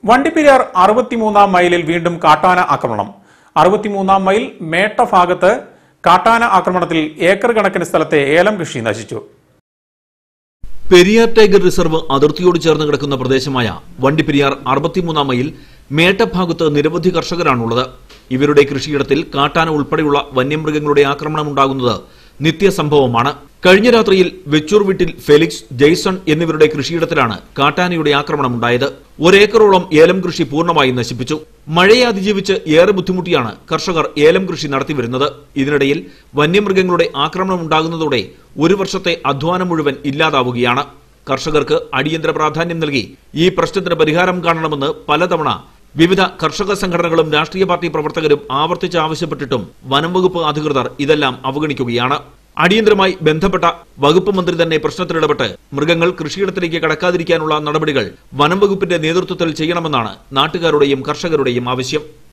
വണ്ടിപ്പെരിയാർ അറുപത്തിമൂന്നാം മൈലിൽ വീണ്ടും കാട്ടാന ആക്രമണം അറുപത്തിമൂന്നാം മൈൽ മേട്ട ഭാഗത്ത് കാട്ടാന ആക്രമണത്തിൽ ഏക്കർ കണക്കിന് സ്ഥലത്തെ ഏലം കൃഷി നശിച്ചു പെരിയാർ ടൈഗർ റിസർവ് അതിർത്തിയോട് ചേർന്ന് കിടക്കുന്ന പ്രദേശമായ വണ്ടിപ്പെരിയാർ അറുപത്തിമൂന്നാം മൈൽ മേട്ടഭാഗത്ത് നിരവധി കർഷകരാണുള്ളത് ഇവരുടെ കൃഷിയിടത്തിൽ കാട്ടാന ഉൾപ്പെടെയുള്ള വന്യമൃഗങ്ങളുടെ ആക്രമണം ഉണ്ടാകുന്നത് നിത്യസംഭവമാണ് കഴിഞ്ഞ രാത്രിയിൽ വെച്ചൂർ വീട്ടിൽ ഫെലിക്സ് ജെയ്സൺ എന്നിവരുടെ കൃഷിയിടത്തിലാണ് കാട്ടാനയുടെ ആക്രമണം ഉണ്ടായത് ഒരേക്കറോളം ഏലം കൃഷി പൂർണ്ണമായി നശിപ്പിച്ചു മഴയെ അതിജീവിച്ച് ഏറെ ബുദ്ധിമുട്ടിയാണ് കർഷകർ ഏലം കൃഷി നടത്തിവരുന്നത് ഇതിനിടയിൽ വന്യമൃഗങ്ങളുടെ ആക്രമണം ഉണ്ടാകുന്നതോടെ ഒരു വർഷത്തെ അധ്വാനം മുഴുവൻ ഇല്ലാതാവുകയാണ് കർഷകർക്ക് അടിയന്തര പ്രാധാന്യം നൽകി ഈ പ്രശ്നത്തിന് പരിഹാരം കാണണമെന്ന് പലതവണ വിവിധ കർഷക സംഘടനകളും രാഷ്ട്രീയ പാർട്ടി പ്രവർത്തകരും ആവർത്തിച്ച് ആവശ്യപ്പെട്ടിട്ടും വനം വകുപ്പ് അധികൃതർ ഇതെല്ലാം അവഗണിക്കുകയാണ് അടിയന്തരമായി ബന്ധപ്പെട്ട വകുപ്പ് മന്ത്രി തന്നെ പ്രശ്നത്തിലിടപെട്ട് മൃഗങ്ങൾ കൃഷിയിടത്തിലേക്ക് കടക്കാതിരിക്കാനുള്ള നടപടികൾ വനം വകുപ്പിന്റെ നേതൃത്വത്തിൽ ചെയ്യണമെന്നാണ് നാട്ടുകാരുടെയും കർഷകരുടെയും ആവശ്യം